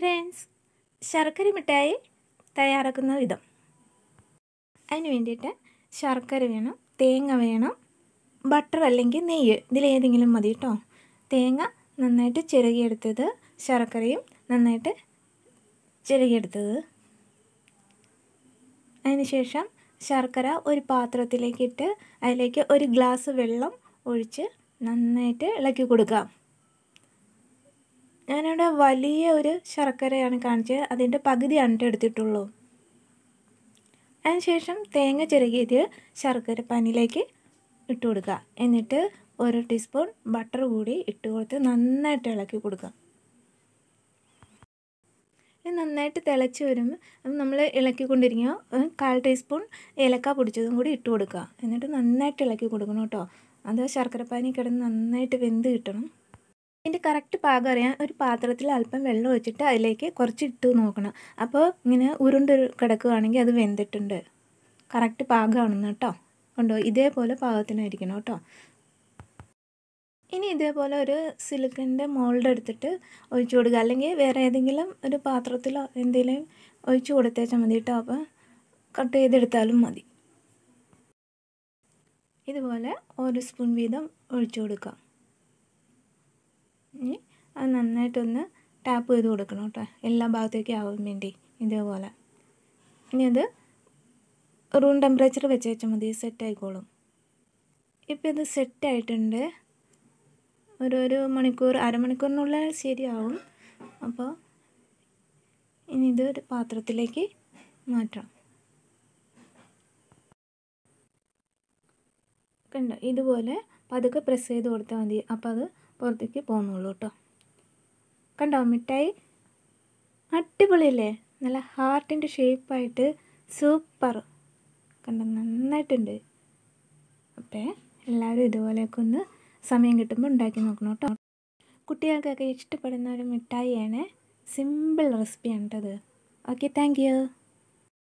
friends ശർക്കര മിഠായി തയ്യാറാക്കുന്ന വിധം അതിന് വേണ്ടിയിട്ട് ശർക്കര വേണം തേങ്ങ വേണം ബട്ടർ അല്ലെങ്കിൽ നെയ്യ് ഇതിലേതെങ്കിലും മതി കേട്ടോ തേങ്ങ നന്നായിട്ട് ചിരകിയെടുത്തത് ശർക്കരയും നന്നായിട്ട് ചിരകിയെടുത്തത് അതിനുശേഷം ശർക്കര ഒരു പാത്രത്തിലേക്കിട്ട് അതിലേക്ക് ഒരു ഗ്ലാസ് വെള്ളം ഒഴിച്ച് നന്നായിട്ട് ഇളക്കി കൊടുക്കാം ഞാനിവിടെ വലിയ ഒരു ശർക്കരയാണ് കാണിച്ചത് അതിൻ്റെ പകുതിയാണ് ട്ടോ എടുത്തിട്ടുള്ളൂ അതിനുശേഷം തേങ്ങ ചിരകിയത് ശർക്കര പാനിലേക്ക് ഇട്ട് കൊടുക്കുക എന്നിട്ട് ഒരു ടീസ്പൂൺ ബട്ടർ കൂടി ഇട്ട് കൊടുത്ത് നന്നായിട്ട് ഇളക്കി കൊടുക്കുക ഇത് നന്നായിട്ട് തിളച്ച് വരുമ്പോൾ നമ്മൾ ഇളക്കിക്കൊണ്ടിരിക്കുക കാൽ ടീസ്പൂൺ ഏലക്ക പൊടിച്ചതും കൂടി ഇട്ട് കൊടുക്കുക എന്നിട്ട് നന്നായിട്ട് ഇളക്കി കൊടുക്കണം കേട്ടോ അത് ശർക്കരപ്പാനി കിടന്ന് നന്നായിട്ട് വെന്ത് കിട്ടണം ഇതിൻ്റെ കറക്റ്റ് പാകം അറിയാൻ ഒരു പാത്രത്തിൽ അല്പം വെള്ളം ഒഴിച്ചിട്ട് അതിലേക്ക് കുറച്ച് ഇട്ട് നോക്കണം അപ്പോൾ ഇങ്ങനെ ഉരുണ്ട് കിടക്കുകയാണെങ്കിൽ അത് വെന്തിട്ടുണ്ട് കറക്റ്റ് പാകമാണെന്ന് കേട്ടോ കണ്ടോ ഇതേപോലെ പാകത്തിനായിരിക്കണം കേട്ടോ ഇനി ഇതേപോലെ ഒരു സിലിക്കൻ്റെ മോൾഡ് എടുത്തിട്ട് ഒഴിച്ചു കൊടുക്കുക അല്ലെങ്കിൽ വേറെ ഏതെങ്കിലും ഒരു പാത്രത്തിലോ എന്തെങ്കിലും ഒഴിച്ചു കൊടുത്തേച്ചാൽ മതി കേട്ടോ അപ്പോൾ കട്ട് ചെയ്തെടുത്താലും മതി ഇതുപോലെ ഒരു സ്പൂൺ വീതം ഒഴിച്ചു കൊടുക്കാം ഇനി അത് നന്നായിട്ടൊന്ന് ടാപ്പ് ചെയ്ത് കൊടുക്കണം കേട്ടോ എല്ലാ ഭാഗത്തേക്കും ആവാൻ വേണ്ടി ഇതേപോലെ ഇനി അത് റൂം ടെമ്പറേച്ചർ വെച്ച് വെച്ചാൽ മതി സെറ്റ് ആയിക്കോളും ഇപ്പം ഇത് സെറ്റ് ആയിട്ടുണ്ട് ഒരു ഒരു മണിക്കൂർ അരമണിക്കൂറിനുള്ളിൽ ശരിയാവും അപ്പോൾ ഇനി ഇത് ഒരു പാത്രത്തിലേക്ക് മാറ്റാം കണ്ടോ ഇതുപോലെ പതുക്കെ പ്രസ് ചെയ്ത് കൊടുത്താൽ മതി അപ്പോൾ അത് പുറത്തേക്ക് പോകുന്നുള്ളൂ കേട്ടോ കണ്ടോ മിഠായി അടിപൊളിയല്ലേ നല്ല ഹാർട്ടിൻ്റെ ഷേപ്പായിട്ട് സൂപ്പർ കണ്ടോ നന്നായിട്ടുണ്ട് അപ്പോൾ എല്ലാവരും ഇതുപോലെയൊക്കെ ഒന്ന് സമയം കിട്ടുമ്പോൾ ഉണ്ടാക്കി നോക്കണം കേട്ടോ കുട്ടികൾക്കൊക്കെ ഇഷ്ടപ്പെടുന്ന ഒരു മിഠായിയാണ് സിമ്പിൾ റെസിപ്പിയാണ് കേട്ടത് ഓക്കെ താങ്ക് യു